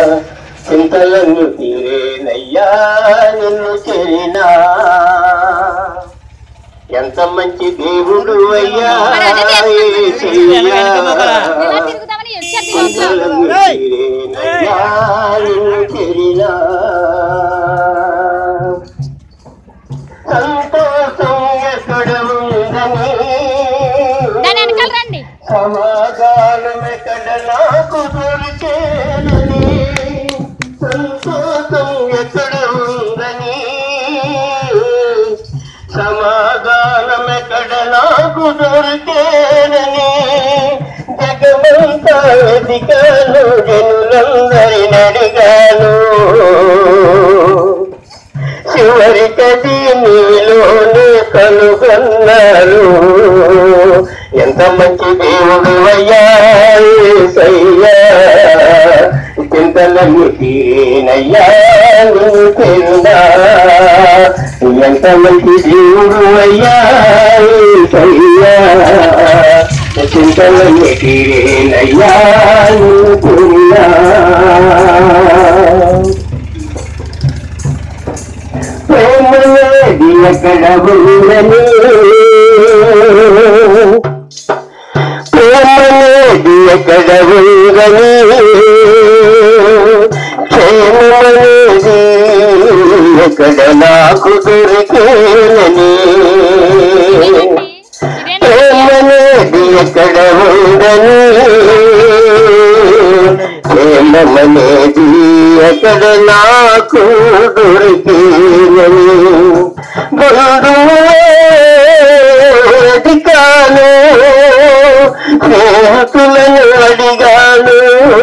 చింతలను తీరేనయ్యా నిన్ను చేరినా ఎంత మంచి దేవుడు అయ్యా మరి అదే చేస్తున్నాం. యేసయ్యా. ఎలా తిరుగుతామని వచ్చారు చింతలను తీరేనయ్యా నిన్ను చేరినా సంతోషం ఎక్కడ ఉందని దాని వెనకాల రండి సమాధానం ఎక్కడ నాకు దొరికేనని సంతోషం ఎక్కడ ఉందని సమాధానం ఎక్కడ నాకు దొరికేనని జగమంతా వెతికాను జనులందరిని అడిగాను చివరికది నీలోనే కనుగొన్నారు ఎంత మంచి దేవుడు అయ్యా యేసయ్యా చింతలన్నీ తీరేనయ్యా నువ్వు తెలుదా ఎంత మంచి దేవుడు అయ్యా యేసయ్యా చింతలన్నీ తీరేనయ్యా నువ్వు తెలుదా ప్రేమలేది ఎక్కడ ఉందని ప్రేమలేది ఎక్కడ ఉందని క్షేమమనేది ఎక్కడ నాకు దొరికేనని ఇదేనండి ఇదేనండి ప్రేమనేది ఎక్కడ ఉందని ప్రేమనేది ఎక్కడ నాకు దొరికేనని బంధువులేది కాను స్నేహితులను అడిగాను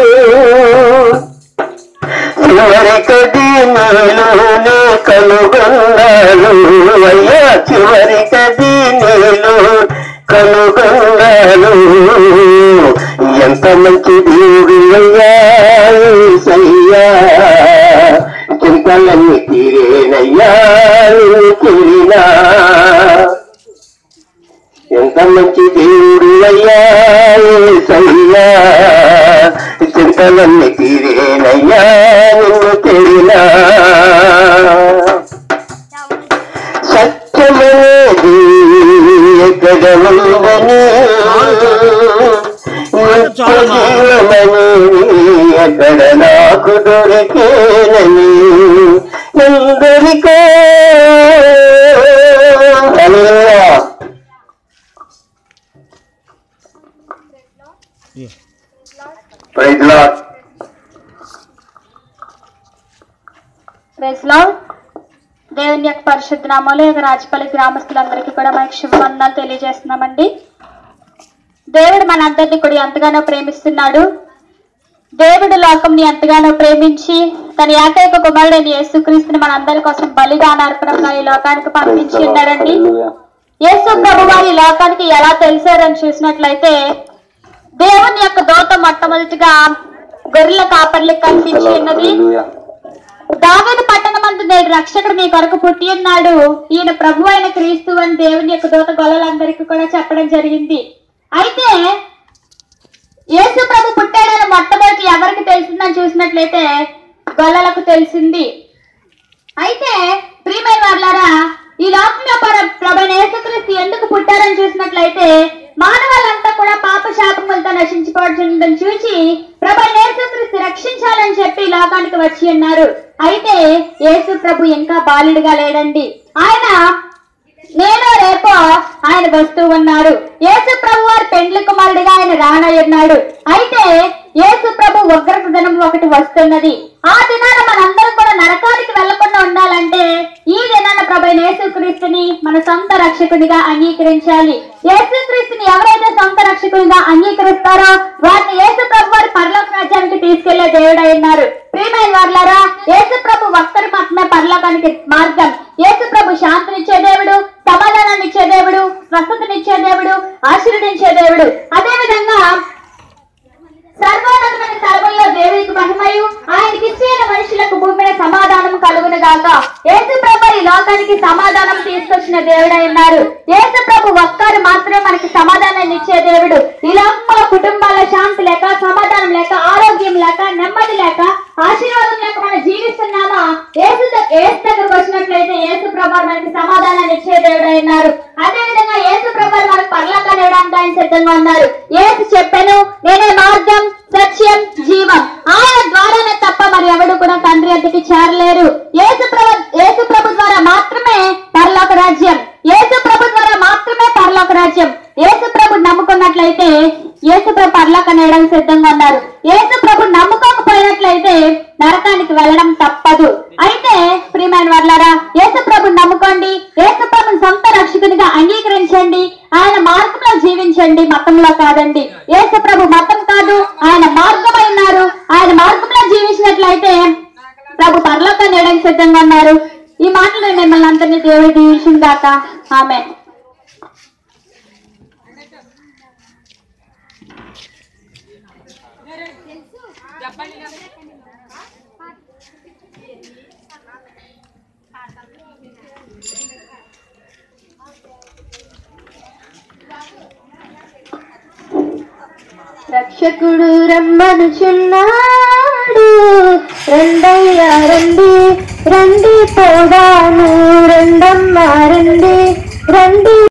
చివరికది నీలోనే కనుగొన్నాను అయ్యా చివరికది నీలో కనుగొన్నాను ఎంత మంచి దేవుడు అయ్యా యేసయ్యా చింతలన్నీ తీరేనయ్యా నువ్వు తీరినా ఎంత మంచి దేవుడు అయ్యా యేసయ్యా చింతలన్నీ తీరేనయ్యా నువ్వు తెలినా సత్యమనేది ఎక్కడ ఉందని నిత్య జీవమనేది ఎక్కడ నాకు దొరికేనని ఎందరికో హల్లెలూయా. Praise the Lord. Praise lord. దేవుని యొక్క పరిశుద్ధ నామాలు యొక్క రాజపల్లి గ్రామస్తులందరికీ కూడా మనకి శుభవందనాలు తెలియజేస్తున్నామండి దేవుడు మనందరినీ కూడా ఎంతగానో ప్రేమిస్తున్నాడు దేవుడు లోకంని ఎంతగానో ప్రేమించి తన ఏకైక కుమారుడైన యేసుక్రీస్తుని మనందరి కోసం బలిదాన అర్పణంగా ఈ లోకానికి పంపించి ఉన్నాడండి యేసు ప్రభు వారి ఈ లోకానికి ఎలా తెలిసారని చూసినట్లయితే దేవుని యొక్క దోత మొట్టమొదటిగా గొర్రెల కాపర్లకు కనిపించి ఉన్నది దావేది పట్టణమందు నేడు రక్షకుడు మీ కొరకు పుట్టి ఉన్నాడు ఈయన ప్రభు అయిన క్రీస్తు అని దేవుని యొక్క దూత గొల్లలందరికీ కూడా చెప్పడం జరిగింది అయితే యేసు ప్రభు పుట్టాడని మొట్టమొదటి ఎవరికి తెలిసిందని చూసినట్లయితే గొల్లలకు తెలిసింది అయితే ప్రియమైన వాళ్ళారా ఈ లోకంలో పర- ప్రభు అయిన యేసుక్రీస్తు ఎందుకు పుట్టారని చూసినట్లయితే మానవాళ్ళంతా కూడా పాప శాపములతో నశించిపోవడం చూసి ప్రభు అయిన యేసుక్రీస్తు రక్షించాలని చెప్పి ఈ లోకానికి వచ్చి ఉన్నారు అయితే యేసు ప్రభు ఇంకా బాలుడిగా లేడండి ఆయన నేను రేపో ఆయన వస్తూ ఉన్నారు యేసు ప్రభు వారి పెండ్లి కుమారుడిగా ఆయన రానయ్యున్నాడు అయితే యేసు ప్రభు ఉగ్రత దినం ఒకటి వస్తున్నది ఆ దినాన మనందరం కూడా నరకానికి వెళ్లకుండా ఉండాలంటే ఈ దినాన ప్రభు అయిన యేసుక్రీస్తుని మన సొంత రక్షకునిగా అంగీకరించాలి యేసుక్రీస్తుని ఎవరైతే సొంత రక్షకునిగా అంగీకరిస్తారో వారిని యేసు ప్రభు వారి పరలోక రాజ్యానికి తీసుకెళ్లే దేవుడై ఉన్నారు ప్రియమైన వాళ్ళారా యేసు ప్రభు ఒక్కరి మాత్రమే పరలోకానికి మార్గం యేసు ప్రభు శాంతినిచ్చే దేవుడు సమాధానాన్ని ఇచ్చే దేవుడు స్వస్థతనిచ్చే దేవుడు ఆశీర్వదించే దేవుడు అదే విధంగా సర్వోన్నతమైన స్థలముల్లో దేవునికి మహిమయు ఆయనకి ఇచ్చిన మనుషులకు భూమి మీద సమాధానం కలుగును గాక యేసు ప్రభు ఈ లోకానికి సమాధానం తీసుకొచ్చిన దేవుడై ఉన్నారు యేసు ప్రభు ఒక్కరు మాత్రమే మనకి సమాధానాన్ని ఇచ్చే దేవుడు ఈ లోకంలో కుటుంబాల శాంతి లేక సమాధానం లేక ఆరోగ్యం లేక నెమ్మది లేక చేరలేరు యేసు ప్రభు యేసు ప్రభు ద్వారా మాత్రమే పరలోక రాజ్యం యేసు ప్రభు ద్వారా మాత్రమే పరలోక రాజ్యం యేసు ప్రభు నమ్ముకున్నట్లయితే యేసు ప్రభు పరలోక నేయడం సిద్ధంగా ఉన్నారు యేసు ప్రభు నమ్ముకోకపోయినట్లయితే నరకానికి వెళ్ళడం తప్పదు అయితే ప్రియమైన వర్లారా యేసు ప్రభు నమ్ముకోండి యేసు ప్రభుని సొంత రక్షకునిగా అంగీకరించండి ఆయన మార్గంలో జీవించండి మతంలో కాదండి యేసు ప్రభు మతం కాదు ఆయన మార్గమై ఉన్నారు ఆయన మార్గంలో జీవించినట్లయితే ప్రభు పరలోక నేయడానికి సిద్ధంగా ఉన్నారు ఈ మాటలు మిమ్మల్ని అందరినీ దేవుడు దీవించింది కాక ఆమె రక్షకుడు రమ్మనుచున్నాడు రెండయ్యా రండి రండి పోదాము రెండమ్మ రండి రండి